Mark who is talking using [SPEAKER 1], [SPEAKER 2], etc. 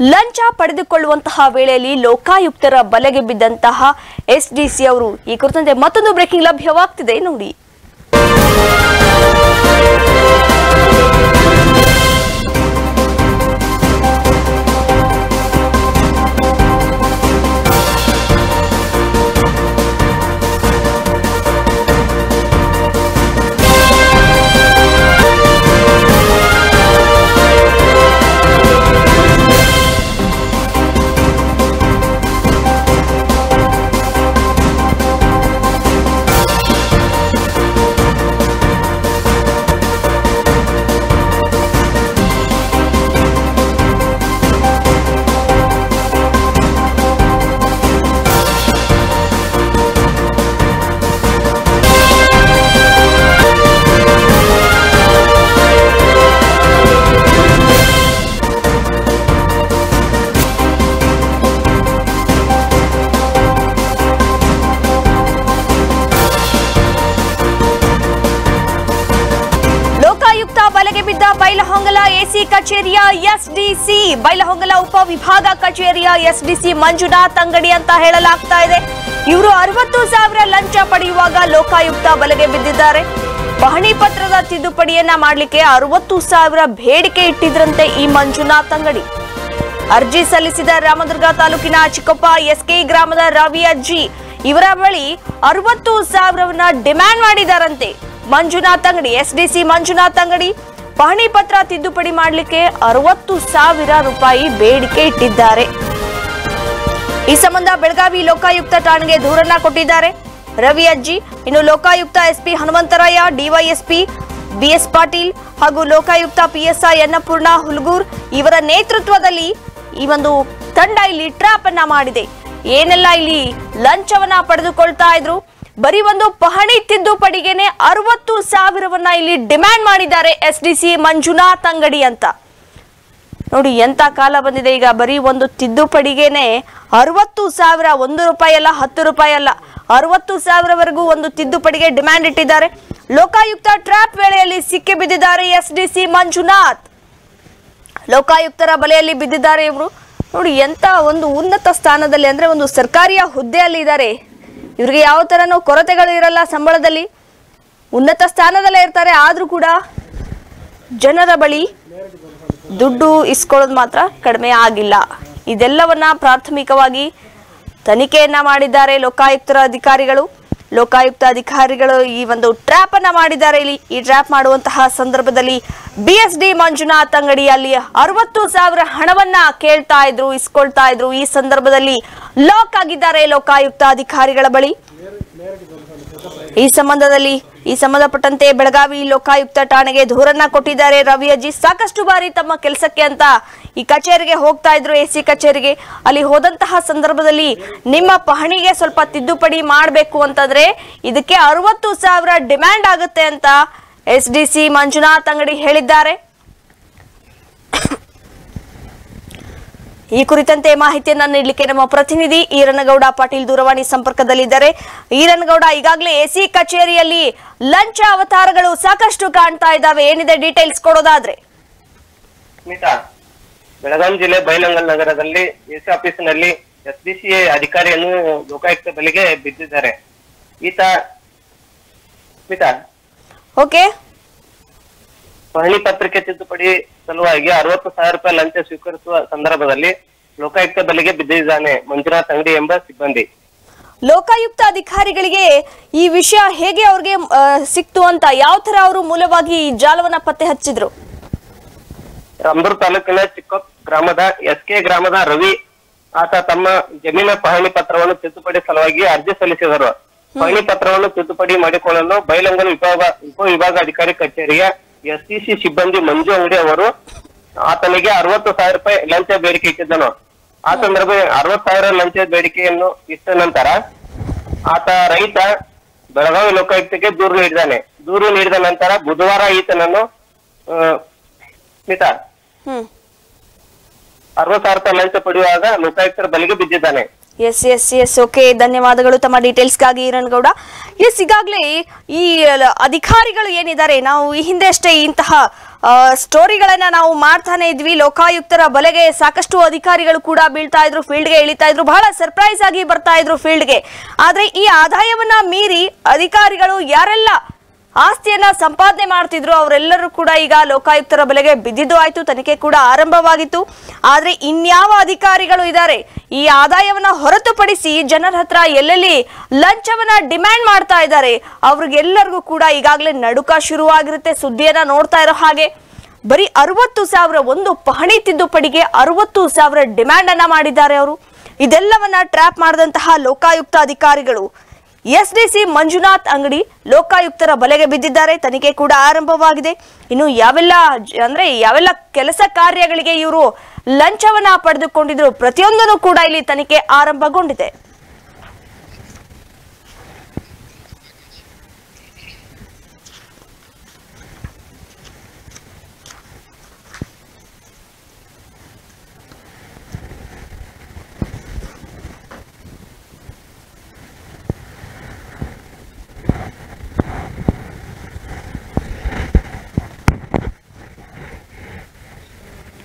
[SPEAKER 1] ಲಂಚ ಪಡೆದುಕೊಳ್ಳುವಂತಹ ವೇಳೆಯಲ್ಲಿ ಲೋಕಾಯುಕ್ತರ ಬಲೆಗೆ ಬಿದ್ದಂತಹ ಎಸ್ಡಿಸಿ ಅವರು ಈ ಕುರಿತಂತೆ ಮತ್ತೊಂದು ಬ್ರೇಕಿಂಗ್ ಲಭ್ಯವಾಗ್ತಿದೆ ನೋಡಿ ಲೋಕಾಯುಕ್ತ ಬಲೆಗೆ ಬಿದ್ದ ಬೈಲಹೊಂಗಲ ಎಸಿ ಕಚೇರಿಯ ಎಸ್ಡಿಸಿ ಬೈಲಹೊಂಗಲ ಉಪವಿಭಾಗ ಕಚೇರಿಯ ಎಸ್ಡಿಸಿ ಮಂಜುನಾಥ್ ಅಂಗಡಿ ಅಂತ ಹೇಳಲಾಗ್ತಾ ಇದೆ ಇವರು ಅರವತ್ತು ಸಾವಿರ ಲಂಚ ಪಡೆಯುವಾಗ ಲೋಕಾಯುಕ್ತ ಬಲೆಗೆ ಬಿದ್ದಿದ್ದಾರೆ ಪಹಣಿ ಪತ್ರದ ತಿದ್ದುಪಡಿಯನ್ನ ಮಾಡಲಿಕ್ಕೆ ಅರವತ್ತು ಸಾವಿರ ಬೇಡಿಕೆ ಇಟ್ಟಿದ್ರಂತೆ ಈ ಮಂಜುನಾಥ್ ಅಂಗಡಿ ಅರ್ಜಿ ಸಲ್ಲಿಸಿದ ರಾಮದುರ್ಗ ತಾಲೂಕಿನ ಚಿಕ್ಕಪ್ಪ ಎಸ್ಕೆ ಗ್ರಾಮದ ರವಿ ಅಜ್ಜಿ ಇವರ ಬಳಿ ಅರವತ್ತು ಸಾವಿರವನ್ನ ಡಿಮ್ಯಾಂಡ್ ಮಾಡಿದಾರಂತೆ ಮಂಜುನಾಥ್ ಅಂಗಡಿ ಎಸ್ಡಿಸಿ ಮಂಜುನಾಥ್ ಅಂಗಡಿ ಪಹಣಿ ಪತ್ರ ತಿದ್ದುಪಡಿ ಮಾಡಲಿಕ್ಕೆ ಅರವತ್ತು ಸಾವಿರ ರೂಪಾಯಿ ಬೇಡಿಕೆ ಇಟ್ಟಿದ್ದಾರೆ ಈ ಸಂಬಂಧ ಬೆಳಗಾವಿ ಲೋಕಾಯುಕ್ತ ಠಾಣೆಗೆ ದೂರನ್ನ ಕೊಟ್ಟಿದ್ದಾರೆ ರವಿ ಅಜ್ಜಿ ಇನ್ನು Lokayukta SP Hanumantharaya DYSP BS Patil ಹಾಗೂ ಲೋಕಾಯುಕ್ತ ಪಿಎಸ್ಐ ಅನ್ನಪೂರ್ಣ ಹುಲ್ಗೂರ್ ಇವರ ನೇತೃತ್ವದಲ್ಲಿ ಈ ಒಂದು ತಂಡ ಇಲ್ಲಿ ಟ್ರಾಪ್ ಅನ್ನ ಮಾಡಿದೆ ಏನೆಲ್ಲ ಇಲ್ಲಿ ಲಂಚವನ್ನ ಪಡೆದುಕೊಳ್ತಾ ಇದ್ರು ಬರೀ ಒಂದು ಪಹಣಿ ತಿದ್ದುಪಡಿಗೆನೆ ಅರವತ್ತು ಸಾವಿರವನ್ನ ಇಲ್ಲಿ ಡಿಮ್ಯಾಂಡ್ ಮಾಡಿದ್ದಾರೆ ಎಸ್ ಡಿ ಸಿ ಮಂಜುನಾಥ್ ಅಂಗಡಿ ಅಂತ ನೋಡಿ ಎಂತ ಕಾಲ ಬಂದಿದೆ ಈಗ ಬರೀ ಒಂದು ತಿದ್ದುಪಡಿಗೆನೆ ಅರವತ್ತು ಸಾವಿರ ಒಂದು ರೂಪಾಯಿ ಅಲ್ಲ ಹತ್ತು ರೂಪಾಯಿ ಅಲ್ಲ ಅರವತ್ತು ಸಾವಿರವರೆಗೂ ಒಂದು ತಿದ್ದುಪಡಿಗೆ ಡಿಮ್ಯಾಂಡ್ ಇಟ್ಟಿದ್ದಾರೆ ಲೋಕಾಯುಕ್ತ ಟ್ರ್ಯಾಪ್ ವೇಳೆಯಲ್ಲಿ ಸಿಕ್ಕಿ ಬಿದ್ದಿದ್ದಾರೆ ಎಸ್ ಡಿ ಸಿ ಮಂಜುನಾಥ್ ಲೋಕಾಯುಕ್ತರ ಬಲೆಯಲ್ಲಿ ಬಿದ್ದಿದ್ದಾರೆ ಇವರು ನೋಡಿ ಎಂತ ಒಂದು ಉನ್ನತ ಸ್ಥಾನದಲ್ಲಿ ಅಂದ್ರೆ ಒಂದು ಸರ್ಕಾರಿಯ ಹುದ್ದೆಯಲ್ಲಿ ಇದ್ದಾರೆ ಇವ್ರಿಗೆ ಯಾವ ತರನೂ ಕೊರತೆಗಳು ಇರಲ್ಲ ಸಂಬಳದಲ್ಲಿ ಉನ್ನತ ಸ್ಥಾನದಲ್ಲೇ ಇರ್ತಾರೆ ಆದ್ರೂ ಕೂಡ ಜನರ ಬಳಿ ದುಡ್ಡು ಇಸ್ಕೊಳ್ಳೋದು ಮಾತ್ರ ಕಡಿಮೆ ಆಗಿಲ್ಲ ಇದೆಲ್ಲವನ್ನ ಪ್ರಾಥಮಿಕವಾಗಿ ತನಿಖೆಯನ್ನ ಮಾಡಿದ್ದಾರೆ ಲೋಕಾಯುಕ್ತರ ಅಧಿಕಾರಿಗಳು ಲೋಕಾಯುಕ್ತ ಅಧಿಕಾರಿಗಳು ಈ ಒಂದು ಟ್ರ್ಯಾಪ್ ಅನ್ನ ಮಾಡಿದ್ದಾರೆ ಇಲ್ಲಿ ಈ ಟ್ರ್ಯಾಪ್ ಮಾಡುವಂತಹ ಸಂದರ್ಭದಲ್ಲಿ ಬಿ ಎಸ್ ಡಿ ಮಂಜುನಾಥ್ ಅಂಗಡಿಯಲ್ಲಿ ಅರವತ್ತು ಸಾವಿರ ಹಣವನ್ನ ಕೇಳ್ತಾ ಇದ್ರು ಇಸ್ಕೊಳ್ತಾ ಇದ್ರು ಈ ಸಂದರ್ಭದಲ್ಲಿ ಲಾಕ್ ಆಗಿದ್ದಾರೆ ಲೋಕಾಯುಕ್ತ ಅಧಿಕಾರಿಗಳ ಬಳಿ ಈ ಸಂಬಂಧದಲ್ಲಿ ಈ ಸಂಬಂಧಪಟ್ಟಂತೆ ಬೆಳಗಾವಿ ಲೋಕಾಯುಕ್ತ ಠಾಣೆಗೆ ದೂರನ್ನ ಕೊಟ್ಟಿದ್ದಾರೆ ರವಿ ಅಜ್ಜಿ ಸಾಕಷ್ಟು ಬಾರಿ ತಮ್ಮ ಕೆಲಸಕ್ಕೆ ಅಂತ ಈ ಕಚೇರಿಗೆ ಹೋಗ್ತಾ ಇದ್ರು ಎ ಸಿ ಕಚೇರಿಗೆ ಅಲ್ಲಿ ಹೋದಂತಹ ಸಂದರ್ಭದಲ್ಲಿ ನಿಮ್ಮ ಪಹಣಿಗೆ ಸ್ವಲ್ಪ ತಿದ್ದುಪಡಿ ಮಾಡಬೇಕು ಅಂತಂದ್ರೆ ಇದಕ್ಕೆ ಅರವತ್ತು ಸಾವಿರ ಡಿಮ್ಯಾಂಡ್ ಆಗುತ್ತೆ ಅಂತ ಎಸ್ ಡಿ ಸಿ ಮಂಜುನಾಥ್ ಅಂಗಡಿ ಹೇಳಿದ್ದಾರೆ ಈ ಕುರಿತಂತೆ ಮಾಹಿತಿಯನ್ನ ನೀಡಲಿಕ್ಕೆ ನಮ್ಮ ಪ್ರತಿನಿಧಿ ಈರನಗೌಡ ಪಾಟೀಲ್ ದೂರವಾಣಿ ಸಂಪರ್ಕದಲ್ಲಿದ್ದಾರೆ ಈರನಗೌಡ ಈಗಾಗಲೇ ಎಸಿ ಕಚೇರಿಯಲ್ಲಿ ಲಂಚ ಅವತಾರಗಳು ಸಾಕಷ್ಟು ಕಾಣ್ತಾ ಇದ್ದಾವೆ ಏನಿದೆ ಡೀಟೇಲ್ಸ್ ಕೊಡೋದಾದ್ರೆ
[SPEAKER 2] ಸ್ಮಿತಾ ಬೆಳಗಾವಿ ಜಿಲ್ಲೆ ಬೈಲಂಗಲ್ ನಗರದಲ್ಲಿ ಎಸಿ ಆಫೀಸಿನಲ್ಲಿ ಎಸ್ ಡಿ ಸಿ ಅಧಿಕಾರಿಯನ್ನು ಲೋಕಾಯುಕ್ತ ಬಲಿಗೆ ಬಿದ್ದಿದ್ದಾರೆ ಈತ ಸ್ಮಿತಾ
[SPEAKER 1] ಓಕೆ
[SPEAKER 2] ಪಹಣಿ ಪತ್ರಿಕೆ ತಿದ್ದುಪಡಿ ಸಲುವಾಗಿ ಅರವತ್ತು ಸಾವಿರ ರೂಪಾಯಿ ಲಂಚ ಸ್ವೀಕರಿಸುವ ಸಂದರ್ಭದಲ್ಲಿ ಲೋಕಾಯುಕ್ತ ಬಲಿಗೆ ಬಿದ್ದಿದ್ದಾನೆ ಮಂಜುನಾಥ್ ಅಂಗಡಿ ಎಂಬ ಸಿಬ್ಬಂದಿ
[SPEAKER 1] ಲೋಕಾಯುಕ್ತ ಅಧಿಕಾರಿಗಳಿಗೆ ಈ ವಿಷಯ ಹೇಗೆ ಅವ್ರಿಗೆ ಆ, ಸಿಕ್ತು ಅಂತ ಯಾವ ತರ ಅವರು ಮೂಲವಾಗಿ ಈ ಜಾಲವನ್ನ ಪತ್ತೆ ಹಚ್ಚಿದ್ರು
[SPEAKER 2] ರಾಮದುರ್ಗ ತಾಲೂಕಿನ ಚಿಕ್ಕ ಗ್ರಾಮದ ಎಸ್ ಕೆ ಗ್ರಾಮದ ರವಿ ಆತ ತಮ್ಮ ಜಮೀನ ಪಹಣಿ ಪತ್ರವನ್ನು ತಿದ್ದುಪಡಿ ಸಲುವಾಗಿ ಅರ್ಜಿ ಸಲ್ಲಿಸಿದರು ಪಹಣಿ ಪತ್ರವನ್ನು ತಿದ್ದುಪಡಿ ಮಾಡಿಕೊಳ್ಳಲು ಬೈಲಂಗಲ್ ವಿಭಾಗ ಉಪವಿಭಾಗ ಅಧಿಕಾರಿ ಕಚೇರಿಯ ಎಸ್ಟಿಸಿ ಸಿಬ್ಬಂದಿ ಮಂಜು ಅಂಗಡಿ ಅವರು ಆತನಿಗೆ ಅರವತ್ತು ಸಾವಿರ ರೂಪಾಯಿ ಲಂಚ ಬೇಡಿಕೆ ಇಟ್ಟಿದ್ದನು ಆ ಸಂದರ್ಭ ಅರವತ್ತು ಸಾವಿರ ಲಂಚ ಬೇಡಿಕೆಯನ್ನು ಇಟ್ಟ ನಂತರ ಆತ ರೈತ ಬೆಳಗಾವಿ ಲೋಕಾಯುಕ್ತಕ್ಕೆ ದೂರು ನೀಡಿದ್ದಾನೆ ದೂರು ನೀಡಿದ ನಂತರ ಬುಧವಾರ ಈತನನ್ನು ಆ, ಸ್ಮಿತಾ
[SPEAKER 1] ಹ್ಮ್
[SPEAKER 2] ಅರವತ್ ಸಾವಿರ ರೂಪಾಯಿ ಲಂಚ ಪಡೆಯುವಾಗ ಲೋಕಾಯುಕ್ತರ ಬಲಿಗೆ ಬಿದ್ದಿದ್ದಾನೆ
[SPEAKER 1] ಎಸ್ ಎಸ್ ಎಸ್ ಓಕೆ ಧನ್ಯವಾದಗಳು ತಮ್ಮ ಡೀಟೇಲ್ಸ್ಗಾಗಿ ಗೌಡ ಎಸ್ ಈಗಾಗಲೇ ಈ ಲ- ಅಧಿಕಾರಿಗಳು ಏನಿದ್ದಾರೆ ನಾವು ಈ ಹಿಂದೆ ಅಷ್ಟೇ ಇಂತಹ ಆ, ಸ್ಟೋರಿಗಳನ್ನ ನಾವು ಮಾಡ್ತಾನೆ ಇದ್ವಿ ಲೋಕಾಯುಕ್ತರ ಬಲೆಗೆ ಸಾಕಷ್ಟು ಅಧಿಕಾರಿಗಳು ಕೂಡ ಬೀಳ್ತಾ ಇದ್ರು ಫೀಲ್ಡ್ಗೆ ಇಳಿತಾ ಇದ್ರು ಬಹಳ ಸರ್ಪ್ರೈಸ್ ಆಗಿ ಬರ್ತಾ ಇದ್ರು ಫೀಲ್ಡ್ಗೆ ಆದ್ರೆ ಈ ಆದಾಯವನ್ನ ಮೀರಿ ಅಧಿಕಾರಿಗಳು ಯಾರೆಲ್ಲ ಆಸ್ತಿಯನ್ನ ಸಂಪಾದನೆ ಮಾಡ್ತಿದ್ರು ಅವರೆಲ್ಲರೂ ಕೂಡ ಈಗ ಲೋಕಾಯುಕ್ತರ ಬಲೆಗೆ ಬಿದ್ದಿದ್ದು ಆಯ್ತು ತನಿಖೆ ಕೂಡ ಆರಂಭವಾಗಿತ್ತು ಆದ್ರೆ ಇನ್ಯಾವ ಅಧಿಕಾರಿಗಳು ಇದ್ದಾರೆ ಈ ಆದಾಯವನ್ನ ಹೊರತುಪಡಿಸಿ ಜನರ ಹತ್ರ ಎಲ್ಲೆಲ್ಲಿ ಲಂಚವನ್ನ ಡಿಮ್ಯಾಂಡ್ ಮಾಡ್ತಾ ಇದ್ದಾರೆ ಅವ್ರಿಗೆಲ್ಲರಿಗೂ ಕೂಡ ಈಗಾಗಲೇ ನಡುಕ ಶುರುವಾಗಿರುತ್ತೆ ಸುದ್ದಿಯನ್ನ ನೋಡ್ತಾ ಇರೋ ಹಾಗೆ ಬರೀ ಅರವತ್ತು ಸಾವಿರ ಒಂದು ಪಹಣಿ ತಿದ್ದುಪಡಿಗೆ ಅರವತ್ತು ಸಾವಿರ ಡಿಮ್ಯಾಂಡ್ ಅನ್ನ ಮಾಡಿದ್ದಾರೆ ಅವರು ಇದೆಲ್ಲವನ್ನ ಟ್ರ್ಯಾಪ್ ಮಾಡಿದಂತಹ ಲೋಕಾಯುಕ್ತ ಅಧಿಕಾರಿಗಳು ಎಸ್ ಡಿ ಸಿ ಮಂಜುನಾಥ್ ಅಂಗಡಿ ಲೋಕಾಯುಕ್ತರ ಬಲೆಗೆ ಬಿದ್ದಿದ್ದಾರೆ ತನಿಖೆ ಕೂಡ ಆರಂಭವಾಗಿದೆ ಇನ್ನು ಯಾವೆಲ್ಲ ಜ- ಅಂದ್ರೆ ಯಾವೆಲ್ಲ ಕೆಲಸ ಕಾರ್ಯಗಳಿಗೆ ಇವರು ಲಂಚವನ್ನ ಪಡೆದುಕೊಂಡಿದ್ರು ಪ್ರತಿಯೊಂದನ್ನು ಕೂಡ ಇಲ್ಲಿ ತನಿಖೆ ಆರಂಭಗೊಂಡಿದೆ